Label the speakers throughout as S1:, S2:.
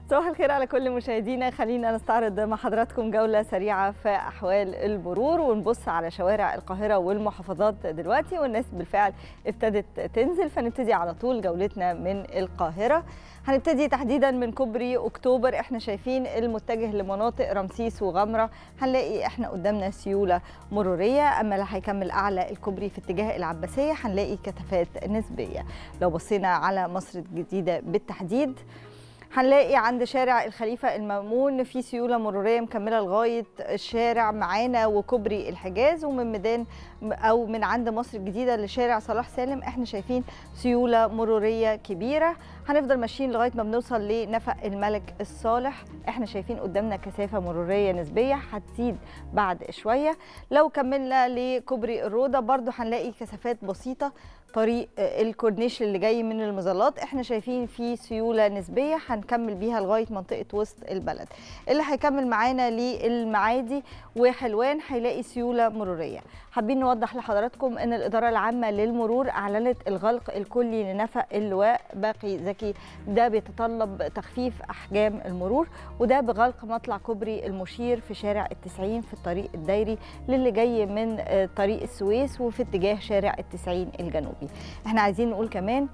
S1: صباح الخير على كل مشاهدينا خلينا نستعرض مع حضراتكم جولة سريعة في أحوال المرور ونبص على شوارع القاهرة والمحافظات دلوقتي والناس بالفعل ابتدت تنزل فنبتدي على طول جولتنا من القاهرة هنبتدي تحديدا من كوبري اكتوبر احنا شايفين المتجه لمناطق رمسيس وغمره هنلاقي احنا قدامنا سيوله مروريه اما اللي هيكمل اعلى الكوبري في اتجاه العباسيه هنلاقي كثافات نسبيه لو بصينا على مصر الجديده بالتحديد هنلاقي عند شارع الخليفة المأمون في سيولة مرورية مكملة لغاية الشارع معانا وكوبري الحجاز ومن ميدان أو من عند مصر الجديدة لشارع صلاح سالم احنا شايفين سيولة مرورية كبيرة هنفضل ماشيين لغاية ما بنوصل لنفق الملك الصالح احنا شايفين قدامنا كثافة مرورية نسبية هتزيد بعد شوية لو كملنا لكوبري الروضة برضو هنلاقي كثافات بسيطة طريق الكورنيش اللي جاي من المظلات احنا شايفين فيه سيوله نسبيه هنكمل بيها لغايه منطقه وسط البلد اللي هيكمل معانا للمعادي وحلوان هيلاقي سيوله مروريه حابين نوضح لحضراتكم ان الاداره العامه للمرور اعلنت الغلق الكلي لنفق اللواء باقي زكي ده بيتطلب تخفيف احجام المرور وده بغلق مطلع كوبري المشير في شارع التسعين في الطريق الدايري للي جاي من طريق السويس وفي اتجاه شارع التسعين الجنوبي احنا عايزين نقول كمان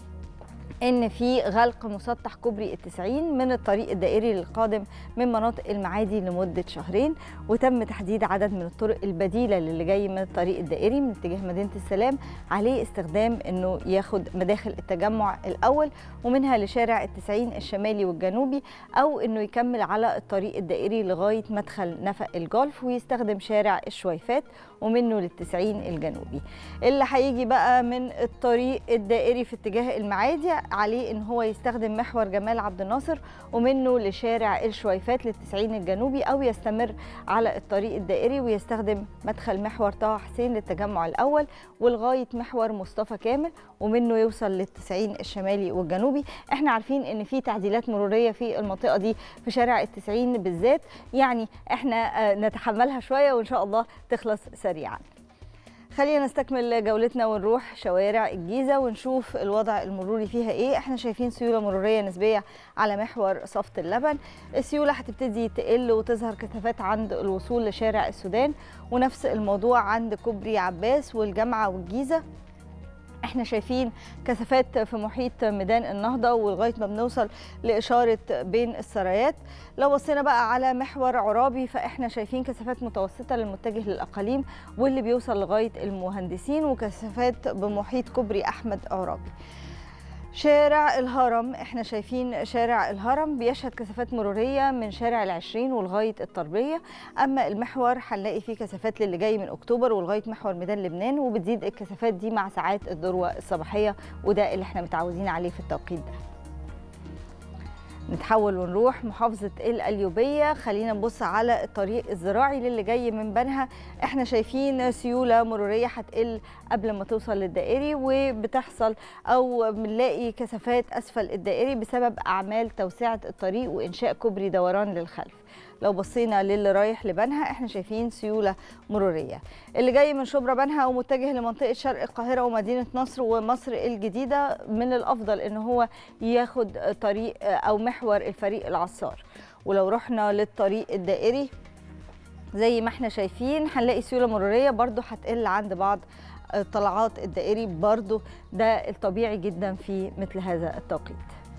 S1: ان في غلق مسطح كوبري التسعين من الطريق الدائري للقادم من مناطق المعادي لمده شهرين وتم تحديد عدد من الطرق البديله للي جاي من الطريق الدائري من اتجاه مدينه السلام عليه استخدام انه ياخد مداخل التجمع الاول ومنها لشارع التسعين الشمالي والجنوبي او انه يكمل على الطريق الدائري لغايه مدخل نفق الجولف ويستخدم شارع الشويفات ومنه للتسعين الجنوبي اللي هيجي بقى من الطريق الدائري في اتجاه المعادي عليه ان هو يستخدم محور جمال عبد الناصر ومنه لشارع الشويفات للتسعين الجنوبي او يستمر على الطريق الدائري ويستخدم مدخل محور طه حسين للتجمع الاول ولغايه محور مصطفى كامل ومنه يوصل للتسعين الشمالي والجنوبي احنا عارفين ان في تعديلات مروريه في المنطقه دي في شارع التسعين بالذات يعني احنا نتحملها شويه وان شاء الله تخلص سريعا خلينا نستكمل جولتنا ونروح شوارع الجيزة ونشوف الوضع المروري فيها ايه احنا شايفين سيولة مرورية نسبية على محور صفت اللبن السيولة هتبتدي تقل وتظهر كثافات عند الوصول لشارع السودان ونفس الموضوع عند كوبري عباس والجامعة والجيزة احنا شايفين كثافات في محيط ميدان النهضه ولغايه ما بنوصل لاشاره بين السرايات لو بصينا بقى على محور عرابي فاحنا شايفين كثافات متوسطه للمتجه للاقاليم واللي بيوصل لغايه المهندسين وكثافات بمحيط كوبري احمد عرابي شارع الهرم احنا شايفين شارع الهرم بيشهد كثافات مرورية من شارع العشرين ولغاية الطربية أما المحور هنلاقي فيه كثافات للي جاي من أكتوبر ولغاية محور ميدان لبنان وبتزيد الكثافات دي مع ساعات الذروة الصباحية وده اللي احنا متعودين عليه في التوقيت ده نتحول ونروح محافظة القليوبية خلينا نبص على الطريق الزراعي للي جاي من بنها احنا شايفين سيولة مرورية هتقل قبل ما توصل للدائري وبتحصل او بنلاقي كثافات اسفل الدائري بسبب اعمال توسعة الطريق وانشاء كوبري دوران للخلف لو بصينا للي رايح لبنها احنا شايفين سيوله مروريه اللي جاي من شبرا بنها ومتجه لمنطقه شرق القاهره ومدينه نصر ومصر الجديده من الافضل ان هو ياخد طريق او محور الفريق العصار ولو رحنا للطريق الدائري زي ما احنا شايفين هنلاقي سيوله مروريه برضو هتقل عند بعض الطلعات الدائري برضو ده الطبيعي جدا في مثل هذا التوقيت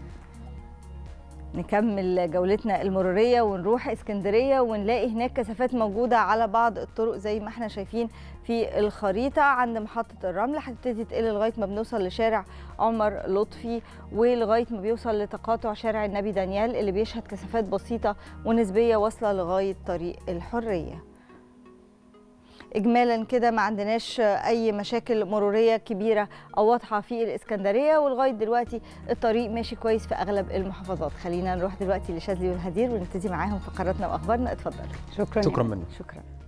S1: نكمل جولتنا المروريه ونروح اسكندريه ونلاقي هناك كثافات موجوده على بعض الطرق زي ما احنا شايفين في الخريطه عند محطه الرمل هتبتدي تقل لغايه ما بنوصل لشارع عمر لطفي ولغايه ما بيوصل لتقاطع شارع النبي دانيال اللي بيشهد كثافات بسيطه ونسبيه واصله لغايه طريق الحريه اجمالا كده ما عندناش اي مشاكل مروريه كبيره او واضحه في الاسكندريه ولغايه دلوقتي الطريق ماشي كويس في اغلب المحافظات خلينا نروح دلوقتي لشاذلي والهدير ونبتدي معاهم فقراتنا واخبارنا اتفضل
S2: شكرا
S3: شكرا منك
S1: شكرا